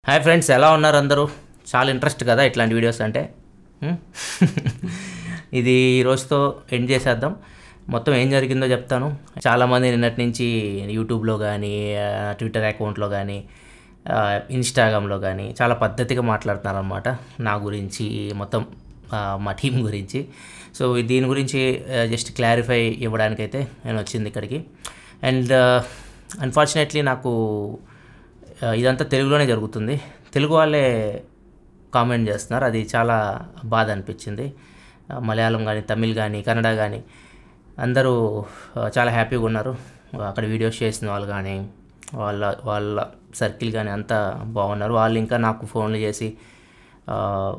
Hi friends ఎలా ఉన్నారు అందరూ చాలా ఇంట్రెస్ట్ కదా ఇట్లాంటి వీడియోస్ అంటే హ్మ్? ఇది ఈ రోజుతో ఎండ్ చేసేద్దాం మొత్తం ఏం జరిగిందో చెప్తాను చాలామంది నిన్నటి నుంచి యూట్యూబ్లో కానీ ట్విట్టర్ అకౌంట్లో కానీ ఇన్స్టాగ్రామ్లో కానీ చాలా పద్ధతిగా మాట్లాడుతున్నారు అనమాట నా గురించి మొత్తం ఆ, మా టీం గురించి సో దీని గురించి జస్ట్ క్లారిఫై ఇవ్వడానికైతే నేను వచ్చింది ఇక్కడికి అండ్ అన్ఫార్చునేట్లీ నాకు ఆ, ఇదంతా తెలుగులోనే జరుగుతుంది తెలుగు వాళ్ళే కామెంట్ చేస్తున్నారు అది చాలా బాధ అనిపించింది ఆ, మలయాళం కానీ తమిళ్ కానీ కన్నడ కానీ అందరూ ఆ, చాలా హ్యాపీగా ఉన్నారు అక్కడ వీడియోస్ చేసిన వాళ్ళు కానీ వాళ్ళ వాళ్ళ సర్కిల్ కానీ అంతా బాగున్నారు వాళ్ళు ఇంకా నాకు ఫోన్లు చేసి ఆ,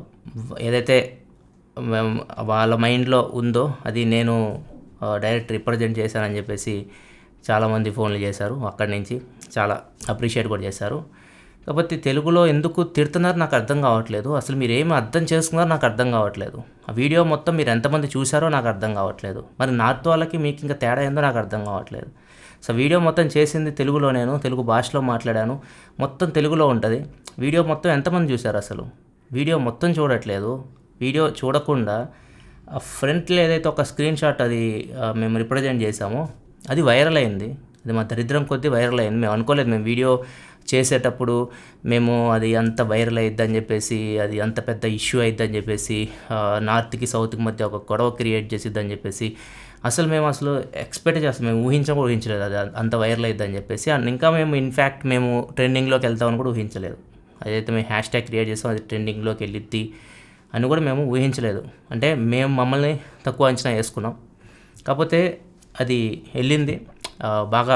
ఏదైతే మేము వాళ్ళ మైండ్లో ఉందో అది నేను ఆ, డైరెక్ట్ రిప్రజెంట్ చేశానని చెప్పేసి చాలామంది ఫోన్లు చేశారు అక్కడి నుంచి చాలా అప్రిషియేట్ కూడా చేశారు కాకపోతే తెలుగులో ఎందుకు తిడుతున్నారు నాకు అర్థం కావట్లేదు అసలు మీరు ఏమి అర్థం చేసుకున్నారో నాకు అర్థం కావట్లేదు ఆ వీడియో మొత్తం మీరు ఎంతమంది చూసారో నాకు అర్థం కావట్లేదు మరి నార్త్ వాళ్ళకి మీకు ఇంకా తేడా ఏందో నాకు అర్థం కావట్లేదు సో వీడియో మొత్తం చేసింది తెలుగులో నేను తెలుగు భాషలో మాట్లాడాను మొత్తం తెలుగులో ఉంటుంది వీడియో మొత్తం ఎంతమంది చూశారు అసలు వీడియో మొత్తం చూడట్లేదు వీడియో చూడకుండా ఆ ఫ్రంట్లో ఏదైతే ఒక స్క్రీన్ షాట్ అది ఆ, మేము రిప్రజెంట్ చేసామో అది వైరల్ అయింది అది మా దరిద్రం కొద్దీ వైరల్ అయింది మేము అనుకోలేదు మేము వీడియో చేసేటప్పుడు మేము అది అంత వైరల్ అయిద్దని చెప్పేసి అది అంత పెద్ద ఇష్యూ అయిద్దని చెప్పేసి ఆ, నార్త్కి సౌత్కి మధ్య ఒక గొడవ క్రియేట్ చేసిద్దని చెప్పేసి అసలు మేము అసలు ఎక్స్పెక్ట్ చేస్తాం మేము ఊహించ కూడా ఊహించలేదు అది అంత వైరల్ అయిద్దని చెప్పేసి అండ్ ఇంకా మేము ఇన్ఫ్యాక్ట్ మేము ట్రెండింగ్లోకి వెళ్తామని కూడా ఊహించలేదు అదైతే మేము హ్యాష్ ట్యాగ్ క్రియేట్ చేస్తాం అది ట్రెండింగ్లోకి వెళ్ళిద్ది అని కూడా మేము ఊహించలేదు అంటే మేము మమ్మల్ని తక్కువ అంచనా వేసుకున్నాం కాకపోతే అది వెళ్ళింది ఆ, బాగా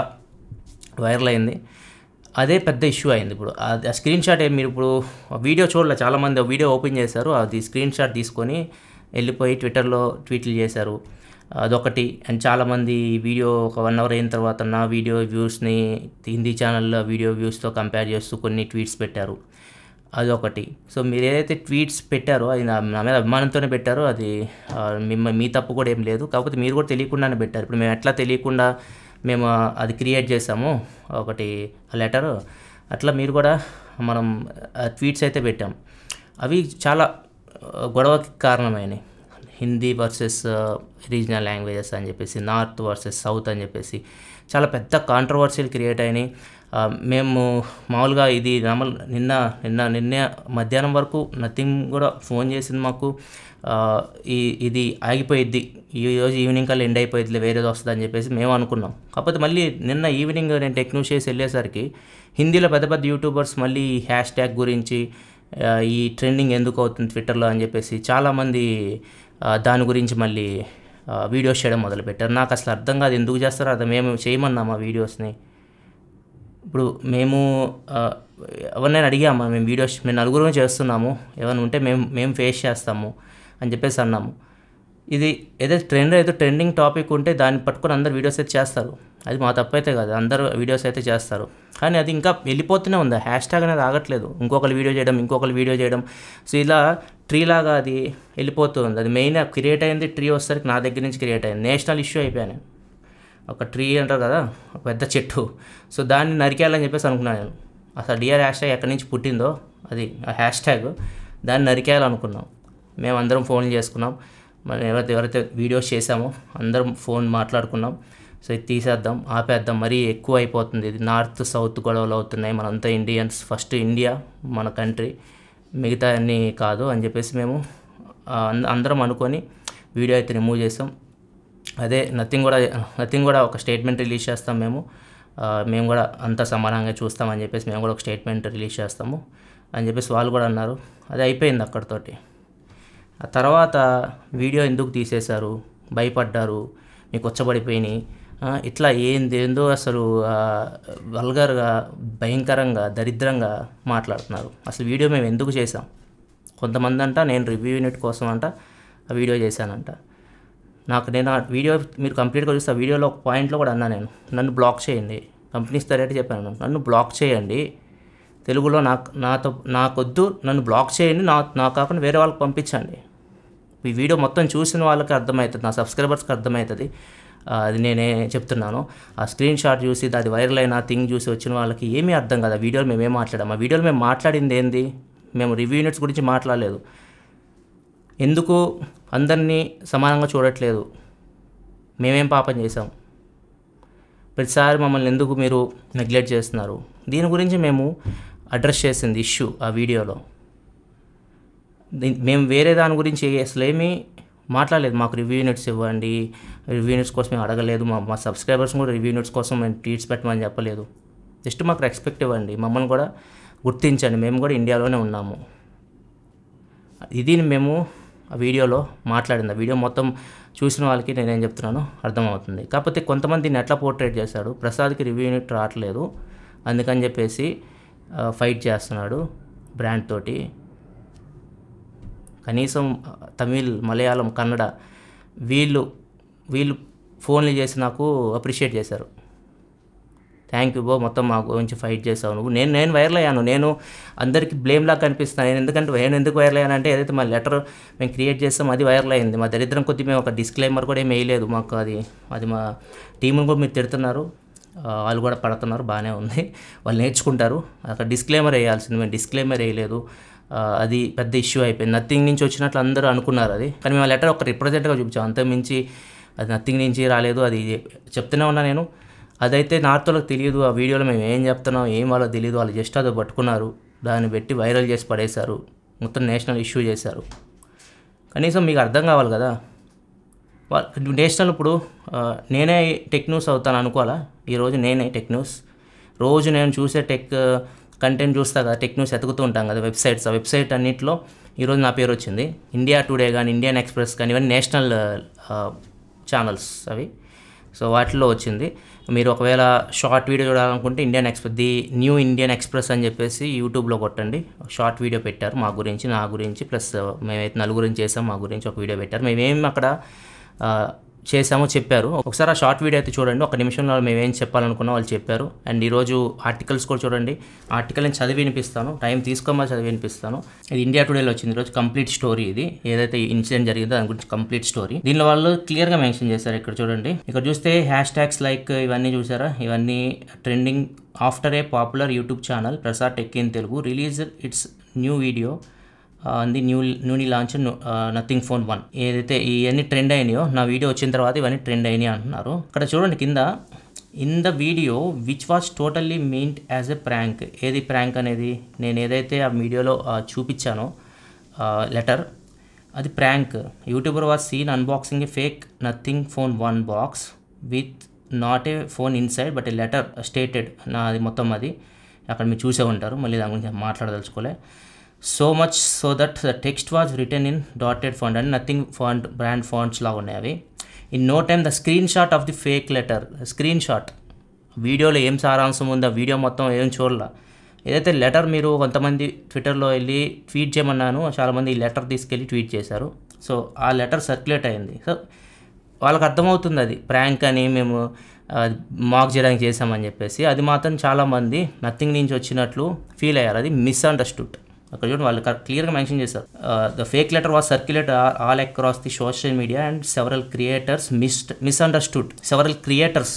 వైరల్ అయింది అదే పెద్ద ఇష్యూ అయింది ఇప్పుడు ఆ స్క్రీన్ షాట్ ఏ- మీరు ఇప్పుడు ఆ వీడియో చూడలే చాలామంది ఆ వీడియో ఓపెన్ చేశారు అది స్క్రీన్ షాట్ తీసుకొని వెళ్ళిపోయి ట్విట్టర్లో ట్వీట్లు చేశారు అదొకటి అండ్ చాలామంది ఈ వీడియో ఒక వన్ అవర్ అయిన తర్వాత నా వీడియో వ్యూస్ని హిందీ ఛానల్లో వీడియో వ్యూస్తో కంపేర్ చేస్తూ కొన్ని ట్వీట్స్ పెట్టారు అదొకటి సో మీరు ఏదైతే ట్వీట్స్ పెట్టారో అది నా నా మీద అభిమానంతోనే పెట్టారో అది ఆ, మిమ్మ మీ తప్పు కూడా ఏం లేదు కాకపోతే మీరు కూడా తెలియకుండానే పెట్టారు ఇప్పుడు మేము ఎట్లా తెలియకుండా మేము ఆ, అది క్రియేట్ చేసాము ఒకటి లెటర్ అట్లా మీరు కూడా మనం ట్వీట్స్ అయితే పెట్టాం అవి చాలా ఆ, గొడవకి కారణమైనవి హిందీ వర్సెస్ రీజనల్ లాంగ్వేజెస్ అని చెప్పేసి నార్త్ వర్సెస్ సౌత్ అని చెప్పేసి చాలా పెద్ద కాంట్రవర్షియల్ క్రియేట్ అయినాయి ఆ, మేము మామూలుగా ఇది నార్మల్ నిన్న నిన్న నిన్న మధ్యాహ్నం వరకు నథింగ్ కూడా ఫోన్ చేసింది మాకు ఆ, ఈ ఇది ఆగిపోయిద్ది ఈ రోజు ఈవినింగ్ కల్లా ఎండ్ అయిపోయిద్ది వేరేది వస్తుంది అని చెప్పేసి మేము అనుకున్నాం కాకపోతే మళ్ళీ నిన్న ఈవినింగ్ నేను టెక్ న్యూస్ చేసి వెళ్ళేసరికి హిందీలో పెద్ద పెద్ద యూట్యూబర్స్ మళ్ళీ ఈ హ్యాష్ ట్యాగ్ గురించి ఆ, ఈ ట్రెండింగ్ ఎందుకు అవుతుంది ట్విట్టర్లో అని చెప్పేసి చాలామంది ఆ, దాని గురించి మళ్ళీ ఆ, వీడియోస్ చేయడం మొదలుపెట్టారు నాకు అసలు అర్థం కాదు ఎందుకు చేస్తారో అర్థం మేము చేయమన్నాం ఆ వీడియోస్ని ఇప్పుడు మేము ఆ, ఎవరినైనా అడిగాము మేము వీడియోస్ మేము నలుగురు చేస్తున్నాము ఏమైనా ఉంటే మేము మేము ఫేస్ చేస్తాము అని చెప్పేసి అన్నాము ఇది ఏదైతే ట్రెండ్ అయితే ట్రెండింగ్ టాపిక్ ఉంటే దాన్ని పట్టుకొని అందరు వీడియోస్ అయితే చేస్తారు అది మా తప్పైతే కాదు అందరూ వీడియోస్ అయితే చేస్తారు కానీ అది ఇంకా వెళ్ళిపోతూనే ఉంది హ్యాష్ ట్యాగ్ అనేది ఆగట్లేదు ఇంకొకరు వీడియో చేయడం ఇంకొకరు వీడియో చేయడం సో ఇలా ట్రీ లాగా అది వెళ్ళిపోతుంది అది మెయిన్ క్రియేట్ అయింది ట్రీ వచ్చేసరికి నా దగ్గర నుంచి క్రియేట్ అయింది నేషనల్ ఇష్యూ అయిపోయాను ఒక ట్రీ అంటారు కదా ఒక పెద్ద చెట్టు సో దాన్ని నరికేయాలని చెప్పేసి అనుకున్నాను నేను అసలు డిఆర్ హ్యాష్ ట్యాగ్ ఎక్కడి నుంచి పుట్టిందో అది ఆ హ్యాష్ ట్యాగ్ దాన్ని నరికేయాలనుకున్నాం మేము అందరం ఫోన్లు చేసుకున్నాం మనం ఎవరైతే ఎవరైతే వీడియోస్ చేసామో అందరం ఫోన్ మాట్లాడుకున్నాం సో ఇది తీసేద్దాం ఆపేద్దాం మరీ ఎక్కువ అయిపోతుంది ఇది నార్త్ సౌత్ గొడవలు అవుతున్నాయి మనంతా ఇండియన్స్ ఫస్ట్ ఇండియా మన కంట్రీ మిగతా అన్నీ కాదు అని చెప్పేసి మేము ఆ, అంద- అందరం అనుకొని వీడియో అయితే రిమూవ్ చేసాం అదే నథింగ్ కూడా నథింగ్ కూడా ఒక స్టేట్మెంట్ రిలీజ్ చేస్తాం మేము ఆ, మేము కూడా అంతా సమానంగా చూస్తామని చెప్పేసి మేము కూడా ఒక స్టేట్మెంట్ రిలీజ్ చేస్తాము అని చెప్పేసి వాళ్ళు కూడా అన్నారు అది అయిపోయింది అక్కడితోటి ఆ తర్వాత వీడియో ఎందుకు తీసేశారు భయపడ్డారు మీకు వచ్చబడిపోయినాయి ఆ, ఇట్లా ఏంది ఏందో అసలు వల్గర్గా భయంకరంగా దరిద్రంగా మాట్లాడుతున్నారు అసలు వీడియో మేము ఎందుకు చేసాం కొంతమంది అంట నేను రివ్యూ యూనిట్ కోసం అంట ఆ వీడియో చేశానంట నాకు నేను ఆ వీడియో మీరు కంప్లీట్గా చూస్తే ఆ వీడియోలో ఒక పాయింట్లో కూడా అన్నా నేను నన్ను బ్లాక్ చేయండి కంపెనీస్ డైరెక్ట్ చెప్పాను నన్ను బ్లాక్ చేయండి తెలుగులో నాకు నాతో నాకొద్దు నన్ను బ్లాక్ చేయండి నా నాకు కాకుండా వేరే వాళ్ళకి పంపించండి ఈ వీడియో మొత్తం చూసిన వాళ్ళకి అర్థమవుతుంది నా సబ్స్క్రైబర్స్కి అర్థమవుతుంది ఆ, అది నేనే చెప్తున్నాను ఆ స్క్రీన్ షాట్ చూసి అది వైరల్ అయిన థింగ్ చూసి వచ్చిన వాళ్ళకి ఏమీ అర్థం కదా వీడియోలో మేము ఏం మాట్లాడాము ఆ వీడియోలో మేము మాట్లాడింది ఏంది మేము రివ్యూ యూనిట్స్ గురించి మాట్లాడలేదు ఎందుకు అందరినీ సమానంగా చూడట్లేదు మేమేం పాపం చేసాం ప్రతిసారి మమ్మల్ని ఎందుకు మీరు నెగ్లెక్ట్ చేస్తున్నారు దీని గురించి మేము అడ్రస్ చేసింది ఇష్యూ ఆ వీడియోలో దీ- మేము వేరే దాని గురించి అసలు ఏమీ మాట్లాడలేదు మాకు రివ్యూ యూనిట్స్ ఇవ్వండి రివ్యూ యూనిట్స్ కోసం మేము అడగలేదు మా మా సబ్స్క్రైబర్స్ కూడా రివ్యూ యూనిట్స్ కోసం మేము ట్వీట్స్ పెట్టమని చెప్పలేదు జస్ట్ మాకు రెస్పెక్ట్ ఇవ్వండి మమ్మల్ని కూడా గుర్తించండి మేము కూడా ఇండియాలోనే ఉన్నాము ఇది మేము ఆ వీడియోలో మాట్లాడింది ఆ వీడియో మొత్తం చూసిన వాళ్ళకి నేనేం చెప్తున్నానో అర్థమవుతుంది కాకపోతే కొంతమంది దీన్ని ఎట్లా పోర్ట్రేట్ చేశాడు ప్రసాద్కి రివ్యూ యూనిట్ రావట్లేదు అందుకని చెప్పేసి ఆ, ఫైట్ చేస్తున్నాడు బ్రాండ్ తోటి కనీసం ఆ, తమిళ్ మలయాళం కన్నడ వీళ్ళు వీళ్ళు ఫోన్లు చేసి నాకు అప్రిషియేట్ చేశారు థ్యాంక్ యూ బో మొత్తం మా గురించి ఫైట్ చేసావు నువ్వు నేను నేను వైరల్ అయ్యాను నేను అందరికీ బ్లేమ్ లాగా కనిపిస్తాను నేను ఎందుకంటే నేను ఎందుకు వైరల్ అయ్యానంటే ఏదైతే మా లెటర్ మేము క్రియేట్ చేస్తాం అది వైరల్ అయింది మా దరిద్రం కొద్ది మేము ఒక డిస్క్లైమర్ కూడా ఏం వేయలేదు మాకు అది అది మా టీంని కూడా మీరు తిడుతున్నారు ఆ, వాళ్ళు కూడా పడుతున్నారు బాగానే ఉంది వాళ్ళు నేర్చుకుంటారు అక్కడ డిస్క్లైమర్ వేయాల్సింది మేము డిస్క్లైమర్ వేయలేదు ఆ, అది పెద్ద ఇష్యూ అయిపోయింది నథింగ్ నుంచి వచ్చినట్లు అందరూ అనుకున్నారు అది కానీ మేము ఆ లెటర్ ఒక రిప్రజెంట్గా చూపించాం అంతకుమించి అది నథింగ్ నుంచి రాలేదు అది చెప్తూనే ఉన్నా నేను అదైతే నార్త్ వాళ్ళకి తెలియదు ఆ వీడియోలో మేము ఏం చెప్తున్నాం ఏం వాళ్ళకి తెలియదు వాళ్ళు జస్ట్ అది పట్టుకున్నారు దాన్ని పెట్టి వైరల్ చేసి పడేశారు మొత్తం నేషనల్ ఇష్యూ చేశారు కనీసం మీకు అర్థం కావాలి కదా వా- నేషనల్ ఇప్పుడు ఆ, నేనే టెక్ న్యూస్ అవుతాను అనుకోవాలా ఈరోజు నేనే టెక్ న్యూస్ రోజు నేను చూసే టెక్ కంటెంట్ చూస్తా కదా టెక్ న్యూస్ ఎతుకుతూ ఉంటాం కదా వెబ్సైట్స్ ఆ వెబ్సైట్ అన్నింటిలో ఈరోజు నా పేరు వచ్చింది ఇండియా టుడే కానీ ఇండియన్ ఎక్స్ప్రెస్ కానీ ఇవన్నీ నేషనల్ ఛానల్స్ అవి సో వాటిలో వచ్చింది మీరు ఒకవేళ షార్ట్ వీడియో చూడాలనుకుంటే Indian Express the New Indian Express అని చెప్పేసి యూట్యూబ్లో కొట్టండి షార్ట్ వీడియో పెట్టారు మా గురించి నా గురించి ప్లస్ మేమైతే నలుగురించి చేసాం మా గురించి ఒక వీడియో పెట్టారు మేమేం అక్కడ ఆ, చేసామో చెప్పారు ఒకసారి ఆ షార్ట్ వీడియో అయితే చూడండి ఒక నిమిషంలో మేము ఏం చెప్పాలనుకున్నా వాళ్ళు చెప్పారు అండ్ ఈరోజు ఆర్టికల్స్ కూడా చూడండి ఆర్టికల్ నేను చదివి వినిపిస్తాను టైం తీసుకోమని చదివి వినిపిస్తాను ఇది ఇండియా టుడేలో వచ్చింది ఈరోజు కంప్లీట్ స్టోరీ ఇది ఏదైతే ఇన్సిడెంట్ జరిగిందో దాని గురించి కంప్లీట్ స్టోరీ దీనిలో వాళ్ళు క్లియర్గా మెన్షన్ చేశారు ఇక్కడ చూడండి ఇక్కడ చూస్తే హ్యాష్ ట్యాగ్స్ లైక్ ఇవన్నీ చూసారా ఇవన్నీ trending after a popular YouTube channel Prasad tech in Telugu release it's new video the new newly launch Nothing phone one ఏదైతే ఇవన్నీ ట్రెండ్ అయినాయో నా వీడియో వచ్చిన తర్వాత ఇవన్నీ ట్రెండ్ అయినాయి అంటున్నారు ఇక్కడ చూడండి కింద in the video which was totally meant as a prank ఏది ప్రాంక్ అనేది నేను ఏదైతే ఆ వీడియోలో ఆ, చూపించానో లెటర్ అది prank YouTuber was seen unboxing a fake Nothing phone one box with not a phone inside but a letter stated నా అది మొత్తం అది అక్కడ మీరు చూసే ఉంటారు మళ్ళీ దాని గురించి మాట్లాడదలుచుకోలే so much so that the text was return in dotted font and Nothing font brand fonts లాగా ఉన్నాయి అవి in no time the screenshot of the fake letter screenshot వీడియోలో ఏం సారాంశం ఉందో ఆ వీడియో మొత్తం ఏం చూడాల ఏదైతే లెటర్ మీరు కొంతమంది ట్విట్టర్లో వెళ్ళి ట్వీట్ చేయమన్నాను చాలామంది ఈ లెటర్ తీసుకెళ్ళి ట్వీట్ చేశారు సో ఆ లెటర్ సర్క్యులేట్ అయింది సో వాళ్ళకి అర్థమవుతుంది అది ప్రాంక్ అని మేము మాక్ చేయడానికి చేసామని చెప్పేసి అది మాత్రం చాలామంది నథింగ్ నుంచి వచ్చినట్లు ఫీల్ అయ్యారు అది మిస్అండర్స్టూడ్ అక్కడ చూడండి వాళ్ళు క్లియర్గా మెన్షన్ చేశారు the fake letter was circulate all across the social media and several creators miss misunderstood several creators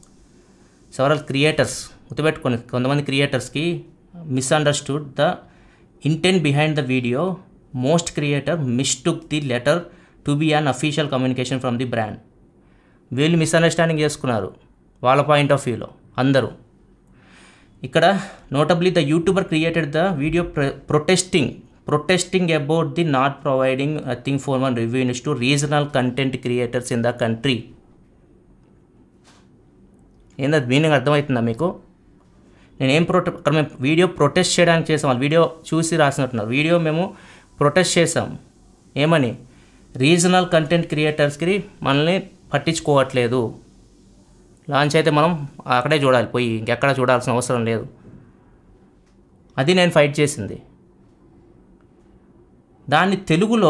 several creators గుర్తుపెట్టుకోండి కొంతమంది క్రియేటర్స్కి misunderstood the intent behind the video most creator mistook the letter to be an official communication from the brand వీళ్ళు misunderstanding చేసుకున్నారు వాళ్ళ point of వ్యూలో అందరూ ఇక్కడ notably the YouTuber created the video protesting protesting about the not providing thing for one reviews to regional content creators in the country ఏంది meaning అర్థమవుతుందా మీకు నేను ఏం ప్రొటె అక్కడ మేము వీడియో ప్రొటెస్ట్ చేయడానికి చేసాం వాళ్ళు వీడియో చూసి రాసినట్టున్నారు వీడియో మేము ప్రొటెస్ట్ చేసాం ఏమని రీజనల్ కంటెంట్ క్రియేటర్స్కి మనల్ని పట్టించుకోవట్లేదు లాంచ్ అయితే మనం అక్కడే చూడాలి పోయి ఇంకెక్కడ చూడాల్సిన అవసరం లేదు అది నేను ఫైట్ చేసింది దాన్ని తెలుగులో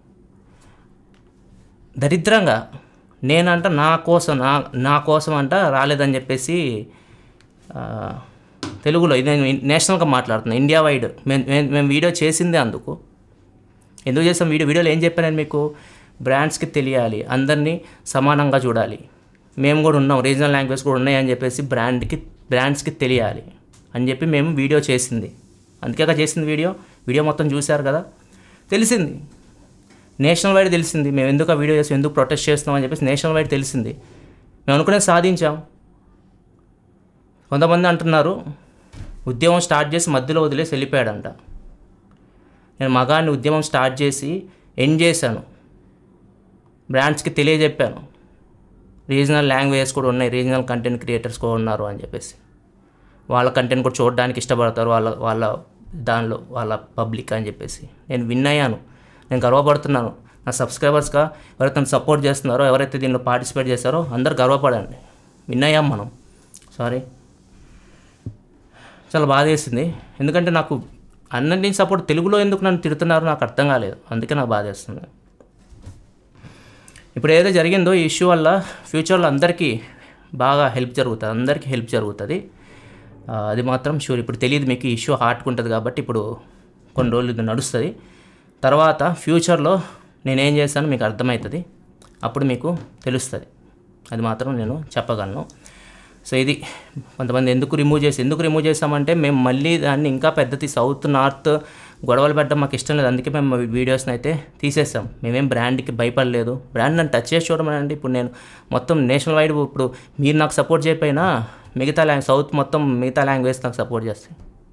దరిద్రంగా నేనంట నా కోసం నా నా కోసం అంట రాలేదని చెప్పేసి ఆ, తెలుగులో ఇది నేను నేషనల్గా మాట్లాడుతున్నాను ఇండియా వైడ్ మేము మేము- మేము వీడియో చేసిందే అందుకు ఎందుకు చేస్తాం వీడియో వీడియోలో ఏం చెప్పాను నేను మీకు బ్రాండ్స్కి తెలియాలి అందరినీ సమానంగా చూడాలి మేము కూడా ఉన్నాం రీజనల్ లాంగ్వేజ్ కూడా ఉన్నాయి అని చెప్పేసి బ్రాండ్కి బ్రాండ్స్కి తెలియాలి అని చెప్పి మేము వీడియో చేసింది అందుకేగా చేసింది వీడియో వీడియో మొత్తం చూశారు కదా తెలిసింది నేషనల్ వైడ్ తెలిసింది మేము ఎందుకు ఆ వీడియో చేసి ఎందుకు ప్రొటెస్ట్ చేస్తున్నాం అని చెప్పేసి నేషనల్ వైడ్ తెలిసింది మేము అనుకునే సాధించాం కొంతమంది అంటున్నారు ఉద్యమం స్టార్ట్ చేసి మధ్యలో వదిలేసి వెళ్ళిపోయాడంట నేను మగాన్ని ఉద్యమం స్టార్ట్ చేసి ఎండ్ చేశాను బ్రాండ్స్కి తెలియజెప్పాను రీజనల్ లాంగ్వేజెస్ కూడా ఉన్నాయి రీజనల్ కంటెంట్ క్రియేటర్స్ కూడా ఉన్నారు అని చెప్పేసి వాళ్ళ కంటెంట్ కూడా చూడడానికి ఇష్టపడతారు వాళ్ళ వాళ్ళ దానిలో వాళ్ళ పబ్లిక్ అని చెప్పేసి నేను విన్ అయ్యాను నేను గర్వపడుతున్నాను నా సబ్స్క్రైబర్స్గా ఎవరైతే నన్ను సపోర్ట్ చేస్తున్నారో ఎవరైతే దీనిలో పార్టిసిపేట్ చేస్తారో అందరు గర్వపడండి విన్ అయ్యాం మనం సారీ చాలా బాధ వేసింది ఎందుకంటే నాకు అన్నింటినీ సపోర్ట్ తెలుగులో ఎందుకు నన్ను తిడుతున్నారో నాకు అర్థం కాలేదు అందుకే నాకు బాధ వేస్తుంది ఇప్పుడు ఏదైతే జరిగిందో ఈ ఇష్యూ వల్ల ఫ్యూచర్లో అందరికీ బాగా హెల్ప్ జరుగుతుంది అందరికీ హెల్ప్ జరుగుతుంది ఆ, అది మాత్రం షూర్ ఇప్పుడు తెలియదు మీకు ఈ ఇష్యూ హార్ట్కి ఉంటుంది కాబట్టి ఇప్పుడు కొన్ని రోజులు ఇది నడుస్తుంది తర్వాత ఫ్యూచర్లో నేనేం చేశానో మీకు అర్థమవుతుంది అప్పుడు మీకు తెలుస్తుంది అది మాత్రం నేను చెప్పగలను సో ఇది కొంతమంది ఎందుకు రిమూవ్ చేసి ఎందుకు రిమూవ్ చేసామంటే మేము మళ్ళీ దాన్ని ఇంకా పెద్దది సౌత్ నార్త్ గొడవలు పెట్టడం మాకు ఇష్టం లేదు అందుకే మేము వీడియోస్ని అయితే తీసేసాం మేమేం బ్రాండ్కి భయపడలేదు బ్రాండ్ నన్ను టచ్ చేసి చూడమనండి ఇప్పుడు నేను మొత్తం నేషనల్ వైడ్ ఇప్పుడు మీరు నాకు సపోర్ట్ చేయకపోయినా మిగతా లాంగ్వేజ్ సౌత్ మొత్తం మిగతా లాంగ్వేజ్ నాకు సపోర్ట్ చేస్తాయి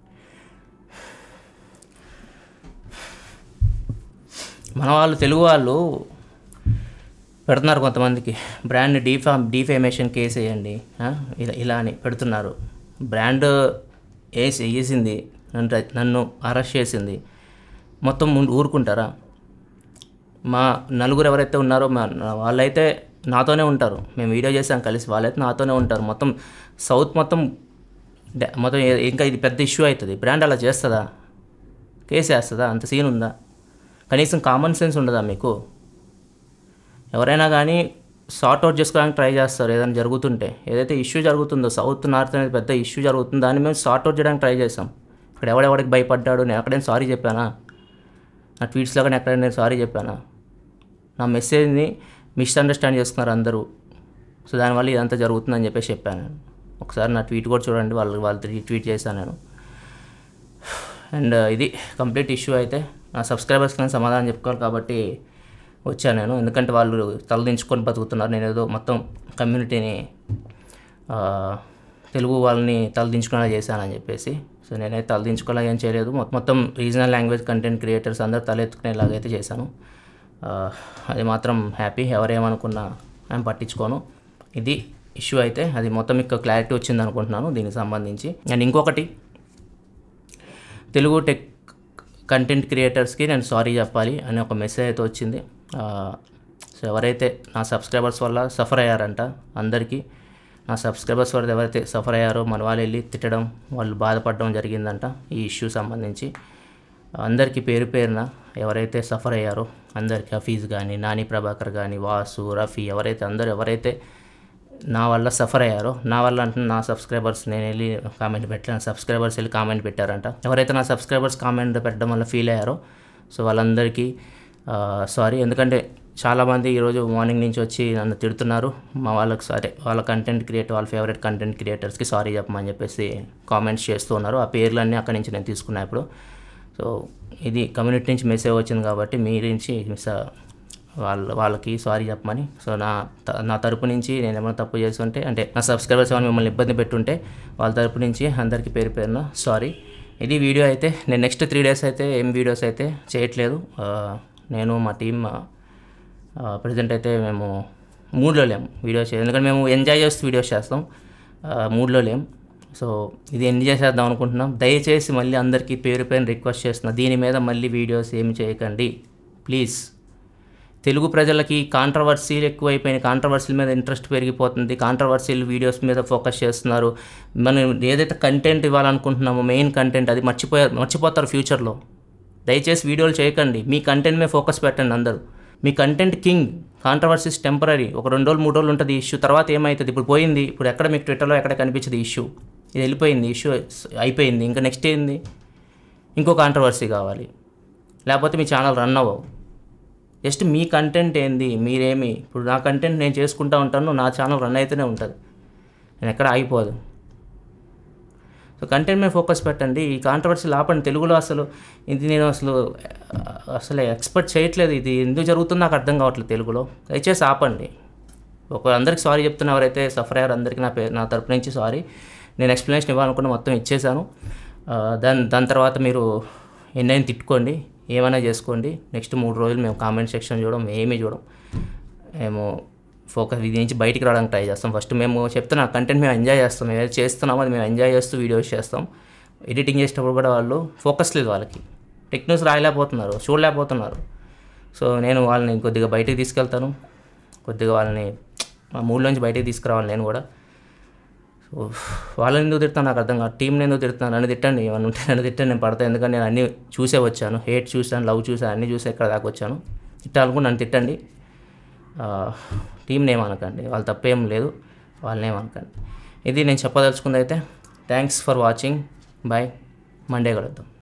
మన వాళ్ళు తెలుగు వాళ్ళు పెడుతున్నారు కొంతమందికి బ్రాండ్ డీఫామ్ డీఫేమేషన్ కేసు వేయండి ఆ, ఇలా ఇలా అని పెడుతున్నారు బ్రాండ్ వేసి వేసింది నన్ను ర- నన్ను అరెస్ట్ చేసింది మొత్తం ముందు ఊరుకుంటారా మా నలుగురు ఎవరైతే ఉన్నారో మా నా- వాళ్ళైతే నాతోనే ఉంటారు మేము వీడియో చేసాం కలిసి వాళ్ళైతే నాతోనే ఉంటారు మొత్తం సౌత్ మొత్తం డ- మొత్తం ఏ- ఇంకా ఇది పెద్ద ఇష్యూ అవుతుంది బ్రాండ్ అలా చేస్తుందా కేసు వేస్తుందా అంత సీన్ ఉందా కనీసం కామన్ సెన్స్ ఉండదా మీకు ఎవరైనా కానీ సార్ట్ అవుట్ చేసుకోవడానికి ట్రై చేస్తారు ఏదైనా జరుగుతుంటే ఏదైతే ఇష్యూ జరుగుతుందో సౌత్ నార్త్ అనేది పెద్ద ఇష్యూ జరుగుతుందో దాన్ని మేము సార్ట్ అవుట్ చేయడానికి ట్రై చేసాం ఇక్కడ ఎవడెవడికి భయపడ్డాడు నేను ఎక్కడైనా సారీ చెప్పానా నా ట్వీట్స్లో కానీ ఎక్కడైనా నేను సారీ చెప్పానా నా మెసేజ్ని మిస్అండర్స్టాండ్ చేసుకున్నారు అందరూ సో దానివల్ల ఇదంతా జరుగుతుందని చెప్పేసి చెప్పాను నేను ఒకసారి నా ట్వీట్ కూడా చూడండి వాళ్ళు వాళ్ళు ట్వీట్ చేశాను నేను అండ్ ఇది కంప్లీట్ ఇష్యూ అయితే నా సబ్స్క్రైబర్స్కి నేను సమాధానం చెప్పుకోవాలి కాబట్టి వచ్చాను నేను ఎందుకంటే వాళ్ళు తలదించుకొని బతుకుతున్నారు నేను ఏదో మొత్తం కమ్యూనిటీని ఆ, తెలుగు వాళ్ళని తలదించుకునేలా చేశానని చెప్పేసి సో నేనైతే తలదించుకోలేక ఏం చేయలేదు మొ- మొత్తం రీజనల్ లాంగ్వేజ్ కంటెంట్ క్రియేటర్స్ అందరూ తలెత్తుకునేలాగైతే చేశాను ఆ, అది మాత్రం హ్యాపీ ఎవరేమనుకున్నా నేను పట్టించుకోను ఇది ఇష్యూ అయితే అది మొత్తం మీకు క్లారిటీ వచ్చింది అనుకుంటున్నాను దీనికి సంబంధించి అండ్ ఇంకొకటి తెలుగు టెక్ కంటెంట్ క్రియేటర్స్కి నేను సారీ చెప్పాలి అని ఒక మెసేజ్ అయితే వచ్చింది ఆ, సో ఎవరైతే నా సబ్స్క్రైబర్స్ వల్ల సఫర్ అయ్యారంట అందరికీ నా సబ్స్క్రైబర్స్ వల్ల ఎవరైతే సఫర్ అయ్యారో మన వాళ్ళు వెళ్ళి తిట్టడం వాళ్ళు బాధపడడం జరిగిందంట ఈ ఇష్యూ సంబంధించి అందరికీ పేరు పేరున ఎవరైతే సఫర్ అయ్యారో అందరికీ హఫీజ్ కానీ నాని ప్రభాకర్ కానీ వాసు రఫీ ఎవరైతే అందరూ ఎవరైతే నా వల్ల సఫర్ అయ్యారో నా వల్ల అంటే నా సబ్స్క్రైబర్స్ నేను వెళ్ళి కామెంట్ పెట్టాను సబ్స్క్రైబర్స్ వెళ్ళి కామెంట్ పెట్టారంట ఎవరైతే నా సబ్స్క్రైబర్స్ కామెంట్ పెట్టడం వల్ల ఫీల్ అయ్యారో సో వాళ్ళందరికీ సారీ ఎందుకంటే చాలామంది ఈరోజు మార్నింగ్ నుంచి వచ్చి నన్ను తిడుతున్నారు మా వాళ్ళకి సరే వాళ్ళ కంటెంట్ క్రియేటర్ వాళ్ళ ఫేవరెట్ కంటెంట్ క్రియేటర్స్కి సారీ చెప్పమని చెప్పేసి కామెంట్స్ చేస్తూ ఉన్నారు ఆ పేర్లన్నీ అక్కడి నుంచి నేను తీసుకున్నా ఇప్పుడు సో ఇది కమ్యూనిటీ నుంచి మెసేజ్ వచ్చింది కాబట్టి మీ నుంచి మిస్ వాళ్ళ వాళ్ళకి సారీ చెప్పమని సో నా త- నా తరపు నుంచి నేను ఏమైనా తప్పు చేస్తుంటే అంటే నా సబ్స్క్రైబర్స్ ఏమైనా మిమ్మల్ని ఇబ్బంది పెట్టుంటే వాళ్ళ తరపు నుంచి అందరికీ పేరు పేరున సారీ ఇది వీడియో అయితే నేను నెక్స్ట్ త్రీ డేస్ అయితే ఏం వీడియోస్ అయితే చేయట్లేదు ఆ, నేను మా టీం ప్రజెంట్ అయితే మేము మూడ్లో లేము వీడియోస్ చేయాలి ఎందుకంటే మేము ఎంజాయ్ చేస్తూ వీడియోస్ చేస్తాం మూడ్లో లేం సో ఇది ఎండ్ చేసేద్దాం అనుకుంటున్నాం దయచేసి మళ్ళీ అందరికీ పేరు పైన రిక్వెస్ట్ చేస్తున్నా దీని మీద మళ్ళీ వీడియోస్ ఏమి చేయకండి ప్లీజ్ తెలుగు ప్రజలకి కాంట్రవర్సీలు ఎక్కువైపోయినాయి కాంట్రవర్సీల మీద ఇంట్రెస్ట్ పెరిగిపోతుంది కాంట్రవర్సీలు వీడియోస్ మీద ఫోకస్ చేస్తున్నారు మనం ఏదైతే కంటెంట్ ఇవ్వాలనుకుంటున్నామో మెయిన్ కంటెంట్ అది మర్చిపోయారు మర్చిపోతారు ఫ్యూచర్లో దయచేసి వీడియోలు చేయకండి మీ కంటెంట్ మీద ఫోకస్ పెట్టండి అందరూ మీ కంటెంట్ కింగ్ కాంట్రవర్సీస్ టెంపరీ ఒక రెండు రోజులు మూడు రోజులు ఉంటుంది ఇష్యూ తర్వాత ఏమవుతుంది ఇప్పుడు పోయింది ఇప్పుడు ఎక్కడ మీకు ట్విట్టర్లో ఎక్కడ కనిపించదు ఇష్యూ ఇది వెళ్ళిపోయింది ఇష్యూ అయిపోయింది ఇంకా నెక్స్ట్ ఏంది ఇంకో కాంట్రవర్సీ కావాలి లేకపోతే మీ ఛానల్ రన్ అవ్వవు జస్ట్ మీ కంటెంట్ ఏంది మీరేమి ఇప్పుడు నా కంటెంట్ నేను చేసుకుంటూ ఉంటాను నా ఛానల్ రన్ అయితేనే ఉంటుంది నేను ఎక్కడ ఆగిపోదు సో కంటెంట్ మీద ఫోకస్ పెట్టండి ఈ కాంట్రవర్సీ ఆపండి తెలుగులో అసలు ఇది నేను అసలు అసలు ఎక్స్పెక్ట్ చేయట్లేదు ఇది ఎందుకు జరుగుతుందో నాకు అర్థం కావట్లేదు తెలుగులో దయచేసి ఆపండి ఒక అందరికి సారీ చెప్తున్న ఎవరైతే సఫర్ అయ్యారు అందరికీ నా పేరు నా తరపు నుంచి సారీ నేను ఎక్స్ప్లెనేషన్ ఇవ్వాలనుకున్న మొత్తం ఇచ్చేసాను ఆ, దాని దాని తర్వాత మీరు ఎన్నైనా తిట్టుకోండి ఏమైనా చేసుకోండి నెక్స్ట్ మూడు రోజులు మేము కామెంట్ సెక్షన్ చూడం ఏమీ చూడం మేము ఫోకస్ ఇది నుంచి బయటికి రావడానికి ట్రై చేస్తాం ఫస్ట్ మేము చెప్తున్న కంటెంట్ మేము ఎంజాయ్ చేస్తాం మేము ఏదైతే చేస్తున్నామో అది మేము ఎంజాయ్ చేస్తూ వీడియోస్ చేస్తాం ఎడిటింగ్ చేసేటప్పుడు కూడా వాళ్ళు ఫోకస్ లేదు వాళ్ళకి టెక్ న్యూస్ రాయలేకపోతున్నారు చూడలేకపోతున్నారు సో నేను వాళ్ళని కొద్దిగా బయటికి తీసుకెళ్తాను కొద్దిగా వాళ్ళని ఆ మూడ్లోంచి బయటికి తీసుకురావాలి నేను కూడా సో వాళ్ళని ఎందుకు తిడతాను నాకు అర్థం కాదు టీంని ఎందుకు తిడతాను నన్ను తిట్టండి ఏమన్నా ఉంటే నన్ను తిట్టండి నేను పడతాను ఎందుకంటే నేను అన్నీ చూసే వచ్చాను హేట్ చూసాను లవ్ చూసాను అన్నీ చూసే ఇక్కడ దాకా వచ్చాను తిట్టాలనుకుంటే నన్ను తిట్టండి టీంని ఏమనకండి వాళ్ళ తప్పేం లేదు వాళ్ళని ఏమనకండి ఇది నేను చెప్పదలుచుకుంది అయితే thanks for watching bye Monday కలుద్దాం